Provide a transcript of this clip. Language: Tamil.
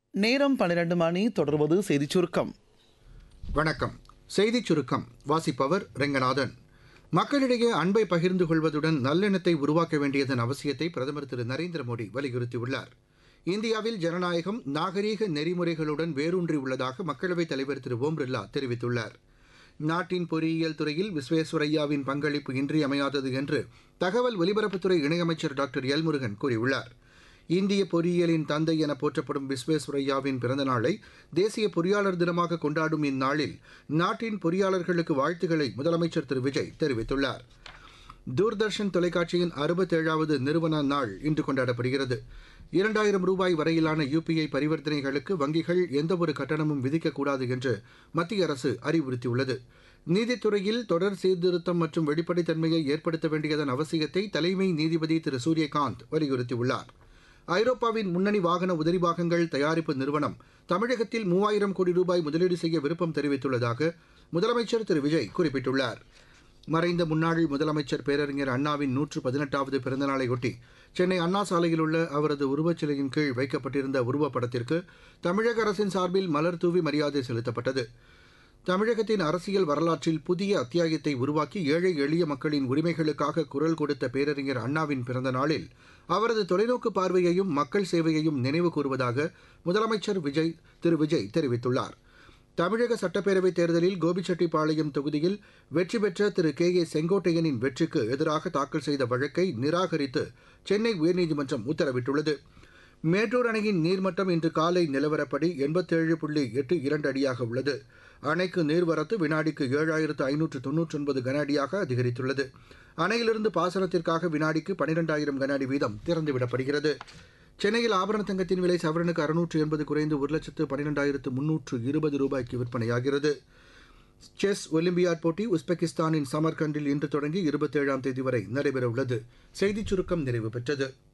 நேரம் பன்னிரண்டு மணி தொடர்வது செய்திச் சுருக்கம் வணக்கம் செய்திச் சுருக்கம் வாசிப்பவர் ரெங்கநாதன் மக்களிடையே அன்பை பகிர்ந்து கொள்வதுடன் நல்லெண்ணத்தை உருவாக்க வேண்டியதன் அவசியத்தை பிரதமர் திரு நரேந்திர மோடி வலியுறுத்தியுள்ளார் இந்தியாவில் ஜனநாயகம் நாகரீக நெறிமுறைகளுடன் வேரூன்றி உள்ளதாக மக்களவைத் தலைவர் திரு ஓம் பிர்லா தெரிவித்துள்ளார் நாட்டின் பொறியியல் துறையில் விஸ்வேஸ்வரையாவின் பங்களிப்பு இன்றியமையாதது என்று தகவல் ஒலிபரப்புத்துறை இணையமைச்சர் டாக்டர் எல் முருகன் கூறியுள்ளார் இந்திய பொறியியலின் தந்தை என போற்றப்படும் விஸ்வேஸ்வரையாவின் பிறந்த நாளை தேசிய பொறியாளர் தினமாக கொண்டாடும் இந்நாளில் நாட்டின் பொறியாளர்களுக்கு வாழ்த்துக்களை முதலமைச்சர் திரு விஜய் தெரிவித்துள்ளார் தூர்தர்ஷன் தொலைக்காட்சியின் அறுபத்தேழாவது நிறுவன நாள் இன்று கொண்டாடப்படுகிறது இரண்டாயிரம் ரூபாய் வரையிலான யுபிஐ பரிவர்த்தனைகளுக்கு வங்கிகள் எந்தவொரு கட்டணமும் விதிக்கக்கூடாது என்று மத்திய அரசு அறிவுறுத்தியுள்ளது நீதித்துறையில் தொடர் சீர்திருத்தம் மற்றும் வெளிப்படைத்தன்மையை ஏற்படுத்த வேண்டியதன் அவசியத்தை தலைமை நீதிபதி திரு சூரியகாந்த் வலியுறுத்தியுள்ளார் ஐரோப்பாவின் முன்னணி வாகன உதிரி பாகங்கள் தயாரிப்பு நிறுவனம் தமிழகத்தில் மூவாயிரம் கோடி ரூபாய் முதலீடு செய்ய விருப்பம் தெரிவித்துள்ளதாக முதலமைச்சர் திரு விஜய் குறிப்பிட்டுள்ளார் மறைந்த முன்னாள் முதலமைச்சர் பேரறிஞர் அண்ணாவின் நூற்று பதினெட்டாவது பிறந்தநாளையொட்டி சென்னை அண்ணா சாலையில் உள்ள அவரது உருவச்சிலையின் கீழ் வைக்கப்பட்டிருந்த உருவப்படத்திற்கு தமிழக அரசின் சார்பில் மலர் தூவி மரியாதை செலுத்தப்பட்டது தமிழகத்தின் அரசியல் வரலாற்றில் புதிய அத்தியாயத்தை உருவாக்கி ஏழை எளிய மக்களின் உரிமைகளுக்காக குரல் கொடுத்த பேரறிஞர் அண்ணாவின் பிறந்த நாளில் அவரது தொலைநோக்கு பார்வையையும் மக்கள் சேவையையும் நினைவு கூறுவதாக முதலமைச்சர் விஜய் திரு விஜய் தெரிவித்துள்ளார் தமிழக சட்டப்பேரவைத் தேர்தலில் கோபிச்செட்டிப்பாளையம் தொகுதியில் வெற்றி பெற்ற திரு கே ஏ செங்கோட்டையனின் வெற்றிக்கு எதிராக தாக்கல் செய்த வழக்கை நிராகரித்து சென்னை உயர்நீதிமன்றம் உத்தரவிட்டுள்ளது மேட்டூர் அணையின் நீர்மட்டம் இன்று காலை நிலவரப்படி எண்பத்தேழு புள்ளி எட்டு இரண்டு அடியாக உள்ளது அணைக்கு நீர்வரத்து வினாடிக்கு ஏழாயிரத்து ஐநூற்று தொன்னூற்றி ஒன்பது கன அடியாக அதிகரித்துள்ளது அணையிலிருந்து பாசனத்திற்காக வினாடிக்கு பனிரெண்டாயிரம் கன அடி வீதம் திறந்துவிடப்படுகிறது சென்னையில் ஆபரண தங்கத்தின் விலை சவரனுக்கு அறுநூற்று எண்பது குறைந்து ஒரு லட்சத்து பன்னிரெண்டாயிரத்து முன்னூற்று இருபது ரூபாய்க்கு விற்பனையாகிறது செஸ் ஒலிம்பியாட் போட்டி உஸ்பெகிஸ்தானின் சமர்கண்டில் இன்று தொடங்கி இருபத்தேழாம் தேதி வரை நடைபெறவுள்ளது செய்திச் சுருக்கம் நிறைவு பெற்றது